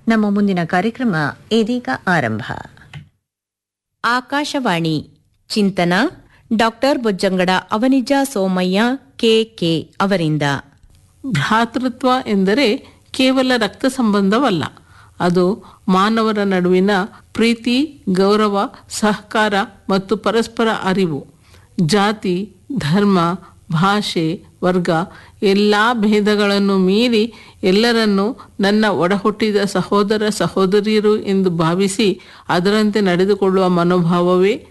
ನಮ್ಮ ಮುಂದಿನ ಕಾರ್ಯಕ್ರಮ ಇದೀಗ ಆರಂಭ ಆಕಾಶವಾಣಿ ಚಿಂತನ doctor Bojjangada Avanija Somaiah K K ಅವರಿಂದ ಭ್ರಾತೃತ್ವ ಎಂದರೆ ಕೇವಲ ರಕ್ತ ಸಂಬಂಧವಲ್ಲ ಅದು ಮಾನವರ ನಡುವಿನ ಪ್ರೀತಿ ಗೌರವ ಸಹಕಾರ ಮತ್ತು ಪರಸ್ಪರ ಅರಿವು ಜಾತಿ ಧರ್ಮ ಭಾಷೆ ವರ್ಗ ಎಲ್ಲ ಭೇದಗಳನ್ನು ಮೀರಿ ಎಲ್ಲರನ್ನೂ ನನ್ನ ಒಡಹುಟ್ಟಿದ ಸಹೋದರ ಸಹೋದರಿಯರು ಎಂದು ಭಾವಿಸಿ ಅದರಂತೆ ನಡೆದುಕೊಳ್ಳುವ ಮನೋಭಾವವೇ